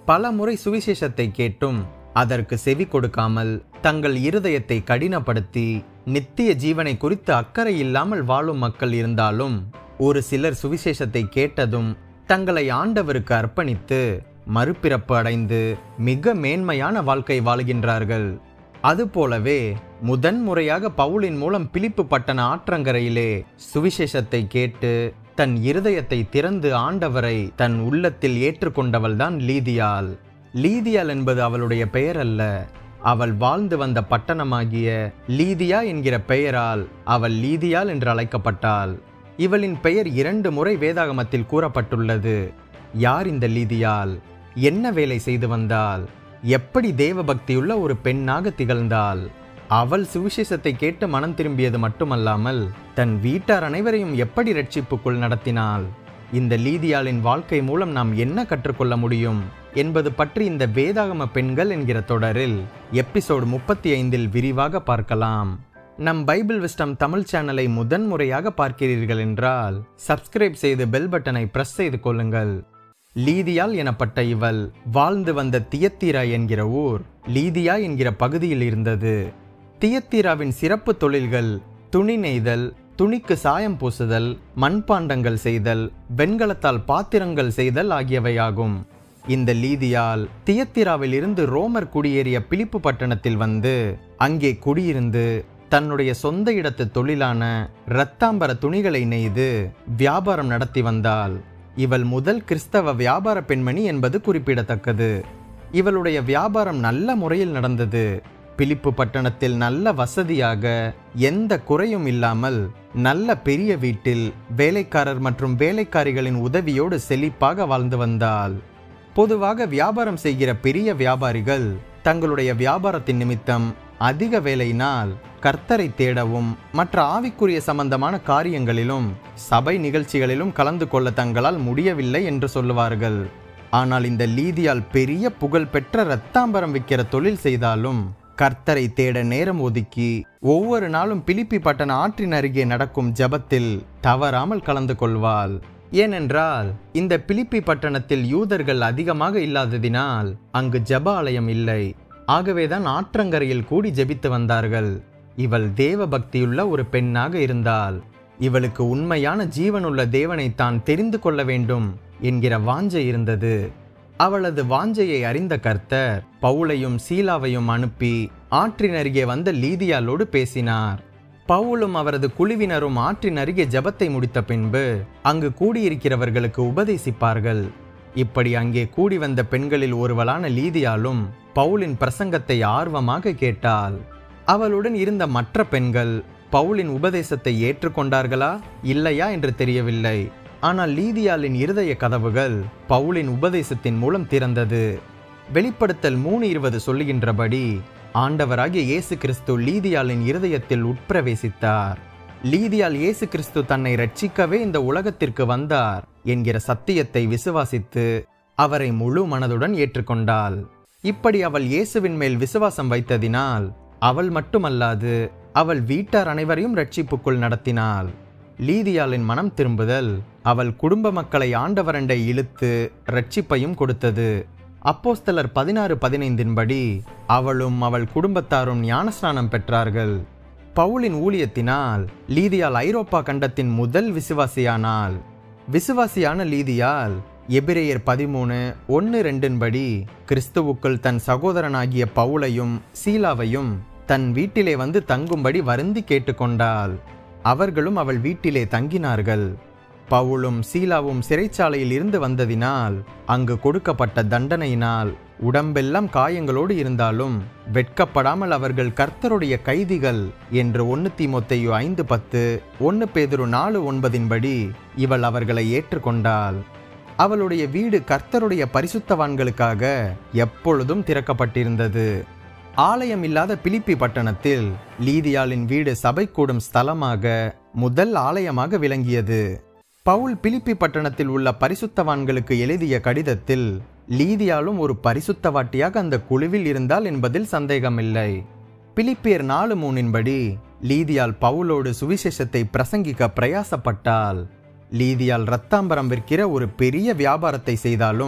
பல முறை சுவிசேஷத்தை கேட்டும் அதற்கு செவி கொடுக்காமல் தங்கள் இருதயத்தை கடினப்படுத்தி நித்திய ஜீவனை குறித்து அக்கறை இல்லாமல் வாழும் மக்கள் இருந்தாலும் ஒரு சிலர் சுவிசேஷத்தை கேட்டதும் தங்களை ஆண்டவருக்கு அர்ப்பணித்து மறுபிறப்பு அடைந்து மிக மேன்மையான வாழ்க்கை வாழுகின்றார்கள் அதுபோலவே முதன் முறையாக பவுலின் மூலம் பிலிப்பு பட்டண ஆற்றங்கரையிலே சுவிசேஷத்தை கேட்டு தன் இருதயத்தை திறந்து ஆண்டவரை தன் உள்ளத்தில் ஏற்றுக்கொண்டவள்தான் லீதியாள் லீதியாள் என்பது அவளுடைய பெயர் அல்ல அவள் வாழ்ந்து வந்த பட்டணமாகிய லீதியா என்கிற பெயரால் அவள் லீதியாள் என்று அழைக்கப்பட்டாள் இவளின் பெயர் இரண்டு முறை வேதாகமத்தில் கூறப்பட்டுள்ளது யார் இந்த லீதியாள் என்ன வேலை செய்து வந்தாள் எப்படி தேவபக்தியுள்ள ஒரு பெண்ணாக திகழ்ந்தாள் அவள் சுவிசேஷத்தை கேட்டு மனம் திரும்பியது மட்டுமல்லாமல் தன் வீட்டார் அனைவரையும் எப்படி ரட்சிப்புக்குள் நடத்தினாள் இந்த லீதியாளின் வாழ்க்கை மூலம் நாம் என்ன கற்றுக்கொள்ள முடியும் என்பது பற்றி இந்த வேதாகம பெண்கள் என்கிற தொடரில் எபிசோடு முப்பத்தி ஐந்தில் விரிவாக பார்க்கலாம் நம் பைபிள் விஸ்டம் தமிழ் சேனலை முதன் முறையாக பார்க்கிறீர்கள் என்றால் சப்ஸ்கிரைப் செய்து பெல் பட்டனை பிரஸ் செய்து கொள்ளுங்கள் லீதியால் எனப்பட்ட இவள் வாழ்ந்து வந்த தியத்தீரா என்கிற ஊர் லீதியா என்கிற பகுதியில் இருந்தது தியத்தீராவின் சிறப்பு தொழில்கள் துணி நெய்தல் துணிக்கு சாயம் பூசுதல் மண்பாண்டங்கள் செய்தல் வெண்கலத்தால் பாத்திரங்கள் செய்தல் ஆகியவையாகும் இந்த லீதியால் தியத்திராவில் இருந்து ரோமர் குடியேறிய பிலிப்பு பட்டணத்தில் வந்து அங்கே குடியிருந்து தன்னுடைய சொந்த இடத்து தொழிலான இரத்தாம்பர துணிகளை நெய்து வியாபாரம் நடத்தி வந்தாள் இவள் முதல் கிறிஸ்தவ வியாபார பெண்மணி என்பது குறிப்பிடத்தக்கது இவளுடைய வியாபாரம் நல்ல முறையில் நடந்தது பிலிப்பு பட்டணத்தில் நல்ல வசதியாக எந்த குறையும் இல்லாமல் நல்ல பெரிய வீட்டில் வேலைக்காரர் மற்றும் வேலைக்காரிகளின் உதவியோடு செழிப்பாக வாழ்ந்து வந்தாள் பொதுவாக வியாபாரம் செய்கிற பெரிய வியாபாரிகள் தங்களுடைய வியாபாரத்தின் நிமித்தம் அதிக வேலையினால் கர்த்தரை தேடவும் மற்ற ஆவிக்குரிய சம்பந்தமான காரியங்களிலும் சபை நிகழ்ச்சிகளிலும் கலந்து கொள்ள தங்களால் முடியவில்லை என்று சொல்லுவார்கள் ஆனால் இந்த லீதியால் பெரிய புகழ்பெற்ற இரத்தாம்பரம் விற்கிற தொழில் செய்தாலும் கர்த்தரை தேட நேரம் ஒதுக்கி ஒவ்வொரு நாளும் பிலிப்பி பட்டண ஆற்றின் அருகே நடக்கும் ஜபத்தில் தவறாமல் கலந்து கொள்வாள் ஏனென்றால் இந்த பிலிப்பி பட்டணத்தில் யூதர்கள் அதிகமாக இல்லாததினால் அங்கு ஜப ஆலயம் இல்லை ஆகவேதான் ஆற்றங்கரையில் கூடி ஜெபித்து வந்தார்கள் இவள் தேவ பக்தியுள்ள ஒரு பெண்ணாக இருந்தாள் இவளுக்கு உண்மையான ஜீவனுள்ள தேவனை தான் தெரிந்து கொள்ள வேண்டும் என்கிற வாஞ்சை இருந்தது அவளது வாஞ்சையை அறிந்த கர்த்தர் பவுலையும் சீலாவையும் அனுப்பி ஆற்றின் அருகே வந்த லீதியாலோடு பேசினார் பவுலும் அவரது குழுவினரும் ஆற்றின் அருகே ஜபத்தை முடித்த பின்பு அங்கு கூடியிருக்கிறவர்களுக்கு உபதேசிப்பார்கள் இப்படி அங்கே கூடி வந்த பெண்களில் ஒருவளான லீதியாலும் பவுலின் பிரசங்கத்தை ஆர்வமாக கேட்டாள் அவளுடன் இருந்த மற்ற பெண்கள் பவுலின் உபதேசத்தை ஏற்றுக்கொண்டார்களா இல்லையா என்று தெரியவில்லை ஆனால் லீதியாலின் இருதய கதவுகள் பவுலின் உபதேசத்தின் மூலம் திறந்தது வெளிப்படுத்தல் மூணு இருபது சொல்லுகின்றபடி ஆண்டவராகிய இயேசு கிறிஸ்து லீதியாலின் இருதயத்தில் உட்பிரவேசித்தார் லீதியால் இயேசு கிறிஸ்து தன்னை ரட்சிக்கவே இந்த உலகத்திற்கு வந்தார் என்கிற சத்தியத்தை விசுவாசித்து அவரை முழு மனதுடன் ஏற்றுக்கொண்டாள் இப்படி அவள் இயேசுவின் மேல் விசுவாசம் வைத்ததினால் அவள் மட்டுமல்லாது அவள் வீட்டார் அனைவரையும் ரட்சிப்புக்குள் நடத்தினாள் லீதியாளின் மனம் திரும்புதல் அவள் குடும்ப மக்களை ஆண்டவரண்டை இழுத்து ரட்சிப்பையும் கொடுத்தது அப்போஸ்தலர் பதினாறு பதினைந்தின்படி அவளும் அவள் குடும்பத்தாரும் ஞானஸ்நானம் பெற்றார்கள் பவுலின் ஊழியத்தினால் லீதியால் ஐரோப்பா கண்டத்தின் முதல் விசுவாசியானாள் விசுவாசியான லீதியால் எபிரேயர் பதிமூணு ஒன்று ரெண்டின்படி கிறிஸ்துவுக்குள் தன் சகோதரனாகிய பவுலையும் சீலாவையும் தன் வீட்டிலே வந்து தங்கும்படி வருந்தி கேட்டுக்கொண்டாள் அவர்களும் அவள் வீட்டிலே தங்கினார்கள் பவுலும் சீலாவும் சிறைச்சாலையில் இருந்து வந்ததினால் அங்கு கொடுக்கப்பட்ட தண்டனையினால் உடம்பெல்லாம் காயங்களோடு இருந்தாலும் வெட்கப்படாமல் அவர்கள் கர்த்தருடைய கைதிகள் என்று ஒன்று தீமோத்தேயு ஐந்து பத்து ஒன்று பேதுரு நாலு ஒன்பதின்படி இவள் அவர்களை ஏற்றுக்கொண்டாள் அவளுடைய வீடு கர்த்தருடைய பரிசுத்தவான்களுக்காக எப்பொழுதும் திறக்கப்பட்டிருந்தது ஆலயம் இல்லாத பிலிப்பி பட்டணத்தில் லீதியாளின் வீடு சபை கூடும் ஸ்தலமாக முதல் ஆலயமாக விளங்கியது பவுல் பிலிப்பி பட்டணத்தில் உள்ள பரிசுத்தவான்களுக்கு எழுதிய கடிதத்தில் லீதியாலும் ஒரு பரிசுத்தவாட்டியாக அந்த குழுவில் இருந்தால் என்பதில் சந்தேகமில்லை பிலிப்பியர் நாலு மூணின்படி லீதியால் பவுலோடு சுவிசேஷத்தை பிரசங்கிக்க பிரயாசப்பட்டால் லீதியால் ரத்தாம்பரம் விற்கிற ஒரு பெரிய வியாபாரத்தை செய்தாலும்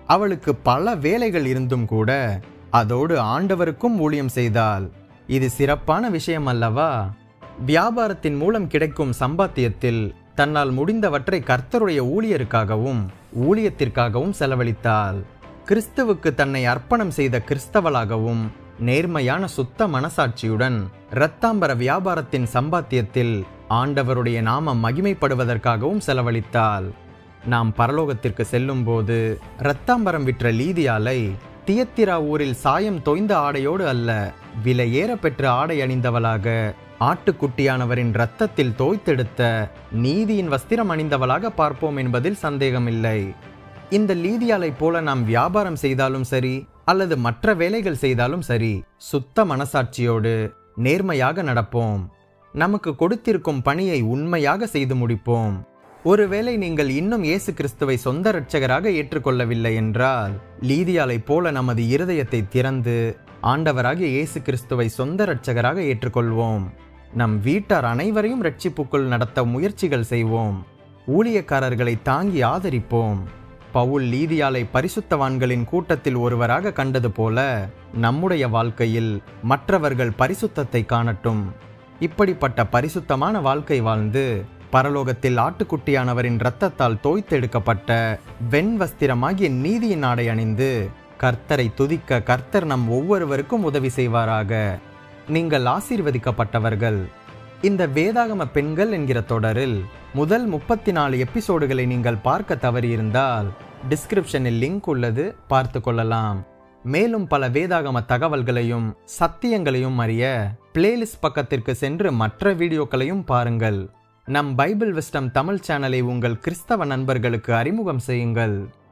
அவளுக்கு பல வேலைகள் இருந்தும் கூட அதோடு ஆண்டவருக்கும் ஊழியம் செய்தாள் இது சிறப்பான விஷயம் அல்லவா வியாபாரத்தின் மூலம் கிடைக்கும் சம்பாத்தியத்தில் தன்னால் முடிந்தவற்றை கர்த்தருடைய ஊழியருக்காகவும் ஊழியத்திற்காகவும் செலவழித்தாள் கிறிஸ்துவுக்கு தன்னை அர்ப்பணம் செய்த கிறிஸ்தவளாகவும் நேர்மையான சுத்த மனசாட்சியுடன் இரத்தாம்பர வியாபாரத்தின் சம்பாத்தியத்தில் ஆண்டவருடைய நாமம் மகிமைப்படுவதற்காகவும் செலவழித்தாள் நாம் பரலோகத்திற்கு செல்லும்போது இரத்தாம்பரம் விற்ற லீதியாலை தியத்திரா ஊரில் சாயம் தோய்ந்த ஆடையோடு அல்ல விலையேற பெற்ற ஆடை அணிந்தவளாக ஆட்டுக்குட்டியானவரின் இரத்தத்தில் தோய்த்தெடுத்த நீதியின் வஸ்திரம் அணிந்தவளாக பார்ப்போம் என்பதில் சந்தேகமில்லை இந்த லீதியாலை போல நாம் வியாபாரம் செய்தாலும் சரி அல்லது மற்ற வேலைகள் செய்தாலும் சரி சுத்த மனசாட்சியோடு நேர்மையாக நடப்போம் நமக்கு கொடுத்திருக்கும் பணியை உண்மையாக செய்து முடிப்போம் ஒருவேளை நீங்கள் இன்னும் இயேசு கிறிஸ்துவை சொந்த இரட்சகராக ஏற்றுக்கொள்ளவில்லை என்றால் லீதியாலை போல நமது இருதயத்தை திறந்து ஆண்டவராகிய இயேசு கிறிஸ்துவை சொந்த இரட்சகராக ஏற்றுக்கொள்வோம் நம் வீட்டார் அனைவரையும் ரட்சிப்புக்குள் நடத்த முயற்சிகள் செய்வோம் ஊழியக்காரர்களை தாங்கி ஆதரிப்போம் பவுல் லீதியாலை பரிசுத்தவான்களின் கூட்டத்தில் ஒருவராக கண்டது போல நம்முடைய வாழ்க்கையில் மற்றவர்கள் பரிசுத்தத்தை காணட்டும் இப்படிப்பட்ட பரிசுத்தமான வாழ்க்கை வாழ்ந்து பரலோகத்தில் ஆட்டுக்குட்டியானவரின் இரத்தத்தால் தோய்த்தெடுக்கப்பட்ட வெண் வஸ்திரமாகிய நீதியின் ஆடை அணிந்து கர்த்தரை துதிக்க கர்த்தர் நம் ஒவ்வொருவருக்கும் உதவி செய்வாராக நீங்கள் ஆசீர்வதிக்கப்பட்டவர்கள் இந்த வேதாகம பெண்கள் என்கிற தொடரில் முதல் முப்பத்தி நாலு எபிசோடுகளை நீங்கள் பார்க்க தவறியிருந்தால் டிஸ்கிரிப்ஷனில் லிங்க் உள்ளது பார்த்து கொள்ளலாம் மேலும் பல வேதாகம தகவல்களையும் சத்தியங்களையும் அறிய பிளேலிஸ்ட் பக்கத்திற்கு சென்று மற்ற வீடியோக்களையும் பாருங்கள் நம் பைபிள் விஸ்டம் தமிழ் சேனலை உங்கள் கிறிஸ்தவ நண்பர்களுக்கு அறிமுகம் செய்யுங்கள்